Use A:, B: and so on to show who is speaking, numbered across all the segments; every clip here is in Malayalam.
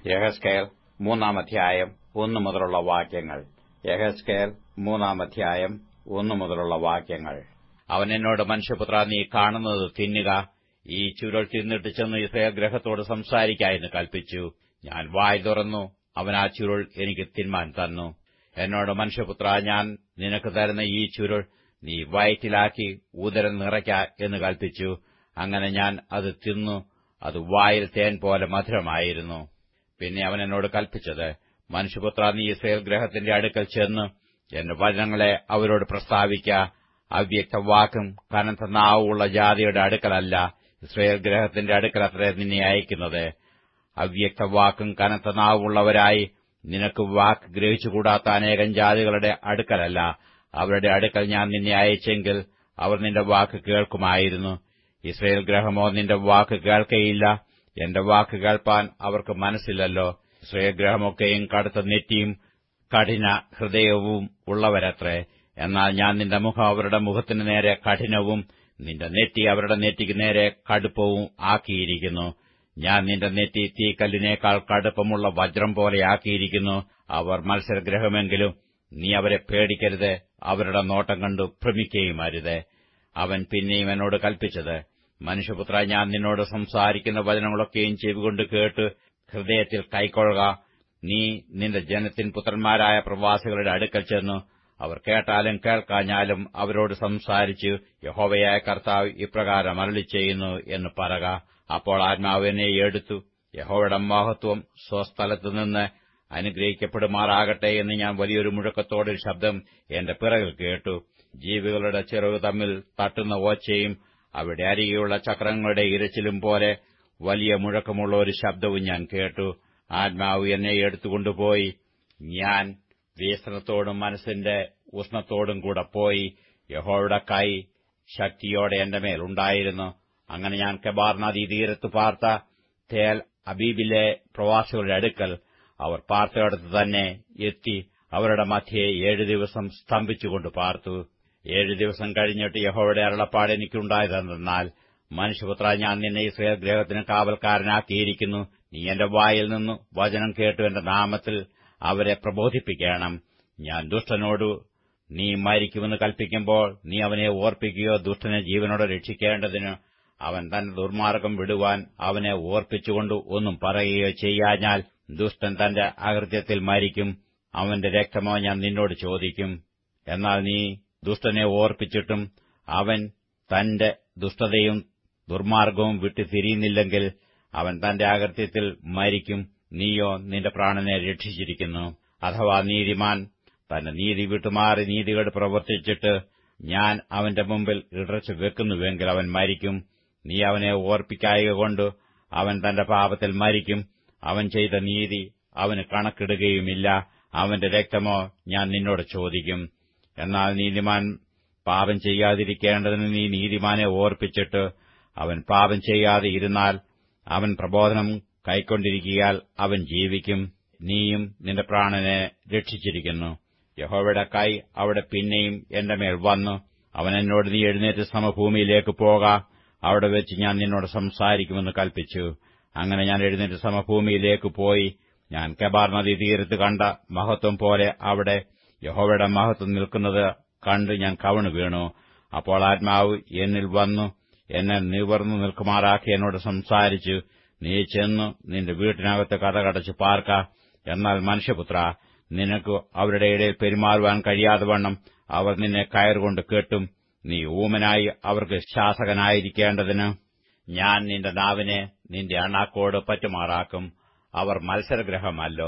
A: യഹസ്കേൽ മൂന്നാം അധ്യായം ഒന്നു മുതലുള്ള വാക്യങ്ങൾ യഹസ്കേൽ മൂന്നാം അധ്യായം ഒന്നു മുതലുള്ള വാക്യങ്ങൾ അവൻ എന്നോട് മനുഷ്യപുത്ര നീ കാണുന്നത് തിന്നുക ഈ ചുരുൾ തിന്നിട്ട് ചെന്ന് ഇസ്രയേൽ ഗ്രഹത്തോട് സംസാരിക്കായെന്ന് കൽപ്പിച്ചു ഞാൻ വായ് തുറന്നു അവൻ ആ ചുരുൾ എനിക്ക് തിന്മാൻ തന്നു എന്നോട് മനുഷ്യപുത്ര ഞാൻ നിനക്ക് തരുന്ന ഈ ചുരുൾ നീ വയറ്റിലാക്കി ഉദരം നിറയ്ക്ക എന്ന് കൽപ്പിച്ചു അങ്ങനെ ഞാൻ അത് തിന്നു അത് വായിൽ തേൻ പോലെ മധുരമായിരുന്നു പിന്നെ അവൻ എന്നോട് കൽപ്പിച്ചത് മനുഷ്യപുത്ര നീ ഇസ്രയേൽ ഗ്രഹത്തിന്റെ അടുക്കൽ ചെന്ന് എന്റെ വചനങ്ങളെ അവരോട് പ്രസ്താവിക്ക അവ്യക്ത വാക്കും കനത്ത നാവുള്ള ജാതിയുടെ അടുക്കലല്ല ഇസ്രയേൽ ഗ്രഹത്തിന്റെ അടുക്കലത്രേ നിന്നെ അയക്കുന്നത് അവ്യക്ത വാക്കും കനത്ത നാവുള്ളവരായി നിനക്ക് വാക്ക് ഗ്രഹിച്ചുകൂടാത്ത അനേകം ജാതികളുടെ അടുക്കലല്ല അവരുടെ അടുക്കൽ ഞാൻ നിന്നെ അയച്ചെങ്കിൽ അവർ നിന്റെ വാക്ക് കേൾക്കുമായിരുന്നു ഇസ്രയേൽ ഗ്രഹമോ നിന്റെ വാക്ക് കേൾക്കയില്ല എന്റെ വാക്ക് കേൾപ്പാൻ അവർക്ക് മനസ്സില്ലല്ലോ ഇസ്രയേൽ ഗ്രഹമൊക്കെയും കടുത്ത നെറ്റിയും കഠിന ഹൃദയവും ഉള്ളവരത്രേ എന്നാൽ ഞാൻ നിന്റെ മുഖം അവരുടെ മുഖത്തിന് നേരെ കഠിനവും നിന്റെ നെറ്റി അവരുടെ നെറ്റിക്ക് നേരെ കടുപ്പവും ആക്കിയിരിക്കുന്നു ഞാൻ നിന്റെ നെറ്റി തീക്കല്ലിനേക്കാൾ കടുപ്പമുള്ള വജ്രം പോലെയാക്കിയിരിക്കുന്നു അവർ മത്സരഗ്രഹമെങ്കിലും നീ അവരെ പേടിക്കരുത് അവരുടെ നോട്ടം കണ്ടു ഭ്രമിക്കുകയും അരുത് അവൻ പിന്നെയും എന്നോട് കൽപ്പിച്ചത് മനുഷ്യപുത്ര ഞാൻ നിന്നോട് സംസാരിക്കുന്ന വചനങ്ങളൊക്കെയും ചെവികൊണ്ട് കേട്ട് ഹൃദയത്തിൽ കൈക്കൊള്ളുക നീ നിന്റെ ജനത്തിൻ പുത്രന്മാരായ പ്രവാസികളുടെ അടുക്കൽ ചെന്നു അവർ കേട്ടാലും കേൾക്കാഞ്ഞാലും അവരോട് സംസാരിച്ചു യഹോവയായ കർത്താവ് ഇപ്രകാരം അരളി ചെയ്യുന്നു എന്ന് പറക അപ്പോൾ ആത്മാവ് എന്നെ എടുത്തു യഹോവയുടെ മഹത്വം സ്വസ്ഥലത്തു നിന്ന് അനുഗ്രഹിക്കപ്പെടുമാറാകട്ടെ എന്ന് ഞാൻ വലിയൊരു മുഴക്കത്തോടൊരു ശബ്ദം എന്റെ പിറകിൽ കേട്ടു ജീവികളുടെ ചിറകു തമ്മിൽ തട്ടുന്ന ഓച്ചയും അവിടെ അരികെയുള്ള ചക്രങ്ങളുടെ ഇരച്ചിലും പോലെ വലിയ മുഴക്കമുള്ള ഒരു ശബ്ദവും ഞാൻ കേട്ടു ആത്മാവ് എന്നെ എടുത്തുകൊണ്ടുപോയി ഞാൻ വീസ്ത്രത്തോടും മനസ്സിന്റെ ഉഷ്ണത്തോടും കൂടെ പോയി യഹോയുടെ കൈ ശക്തിയോടെ എന്റെ മേലുണ്ടായിരുന്നു അങ്ങനെ ഞാൻ കെബാർ നദി തീരത്ത് പാർത്ത തേൽ അബീബിലെ പ്രവാസികളുടെ അടുക്കൽ അവർ പാർത്തയിടത്ത് തന്നെ എത്തി അവരുടെ മധ്യേ ഏഴു ദിവസം സ്തംഭിച്ചുകൊണ്ട് പാർത്തു ഏഴു ദിവസം കഴിഞ്ഞിട്ട് യഹോയുടെ അരുളപ്പാട് എനിക്കുണ്ടായതെന്നാൽ മനുഷ്യപുത്ര ഞാൻ നിന്നെ ഇസ്രയേൽ ഗ്രഹത്തിന് കാവൽക്കാരനാക്കിയിരിക്കുന്നു നീ എന്റെ വായിൽ നിന്നു വചനം കേട്ടു എന്റെ നാമത്തിൽ അവരെ പ്രബോധിപ്പിക്കണം ഞാൻ ദുഷ്ടനോടു നീ മരിക്കുമെന്ന് കൽപ്പിക്കുമ്പോൾ നീ അവനെ ഓർപ്പിക്കുകയോ ദുഷ്ടനെ ജീവനോടെ രക്ഷിക്കേണ്ടതിന് അവൻ തന്റെ ദുർമാർഗം വിടുവാൻ അവനെ ഓർപ്പിച്ചുകൊണ്ട് ഒന്നും പറയുകയോ ചെയ്യാഞ്ഞാൽ ദുഷ്ടൻ തന്റെ അകൃത്യത്തിൽ മരിക്കും അവന്റെ രക്തമോ ഞാൻ നിന്നോട് ചോദിക്കും എന്നാൽ നീ ദുഷ്ടനെ ഓർപ്പിച്ചിട്ടും അവൻ തന്റെ ദുഷ്ടതയും ദുർമാർഗവും വിട്ടു തിരിയുന്നില്ലെങ്കിൽ അവൻ തന്റെ അകൃത്യത്തിൽ മരിക്കും നീയോ നിന്റെ പ്രാണനെ രക്ഷിച്ചിരിക്കുന്നു അഥവാ നീതിമാൻ തന്റെ നീതി വിട്ടുമാറി നീതികേട് പ്രവർത്തിച്ചിട്ട് ഞാൻ അവന്റെ മുമ്പിൽ ഇടച്ചു വെക്കുന്നുവെങ്കിൽ അവൻ മരിക്കും നീ അവനെ ഓർപ്പിക്കായക കൊണ്ട് അവൻ തന്റെ പാപത്തിൽ മരിക്കും അവൻ ചെയ്ത നീതി അവന് കണക്കിടുകയുമില്ല അവന്റെ രക്തമോ ഞാൻ നിന്നോട് ചോദിക്കും എന്നാൽ നീതിമാൻ പാപം ചെയ്യാതിരിക്കേണ്ടതിന് നീ നീതിമാനെ ഓർപ്പിച്ചിട്ട് അവൻ പാപം ചെയ്യാതെ ഇരുന്നാൽ അവൻ പ്രബോധനം കൈക്കൊണ്ടിരിക്കിയാൽ അവൻ ജീവിക്കും നീയും നിന്റെ പ്രാണനെ രക്ഷിച്ചിരിക്കുന്നു യഹോവയുടെ കൈ അവിടെ പിന്നെയും എന്റെ മേൽ വന്നു അവൻ എന്നോട് നീ എഴുന്നേറ്റ് സമഭൂമിയിലേക്ക് പോക അവിടെ വെച്ച് ഞാൻ നിന്നോട് സംസാരിക്കുമെന്ന് കൽപ്പിച്ചു അങ്ങനെ ഞാൻ എഴുന്നേറ്റ് സമഭൂമിയിലേക്ക് പോയി ഞാൻ കെബാർ നദി തീരത്ത് കണ്ട മഹത്വം പോലെ അവിടെ യഹോവയുടെ മഹത്വം നിൽക്കുന്നത് കണ്ട് ഞാൻ കവണു വീണു അപ്പോൾ ആത്മാവ് എന്നിൽ വന്നു എന്നെ നിവർന്നു നിൽക്കുമാറാക്കി എന്നോട് സംസാരിച്ചു നീ ചെന്നു നിന്റെ വീട്ടിനകത്ത് കഥകടച്ച് പാർക്ക എന്നാൽ മനുഷ്യപുത്ര നിനക്ക് അവരുടെ ഇടയിൽ പെരുമാറുവാൻ കഴിയാതെ വണ്ണം അവർ നിന്നെ കയറുകൊണ്ട് കെട്ടും നീ ഊമനായി അവർക്ക് ശാസകനായിരിക്കേണ്ടതിന് ഞാൻ നിന്റെ നാവിനെ നിന്റെ അണ്ണാക്കോട് പറ്റുമാറാക്കും അവർ മത്സരഗ്രഹമല്ലോ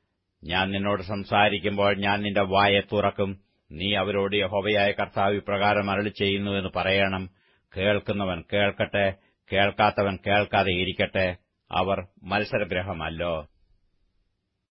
A: ഞാൻ നിന്നോട് സംസാരിക്കുമ്പോൾ ഞാൻ നിന്റെ വായെ തുറക്കും നീ അവരോട് യഹോവയായ കർത്താവ് ഇപ്രകാരം അരളി ചെയ്യുന്നുവെന്ന് പറയണം കേൾക്കുന്നവൻ കേൾക്കട്ടെ കേൾക്കാത്തവൻ കേൾക്കാതെ ഇരിക്കട്ടെ അവർ മത്സരഗ്രഹമല്ലോ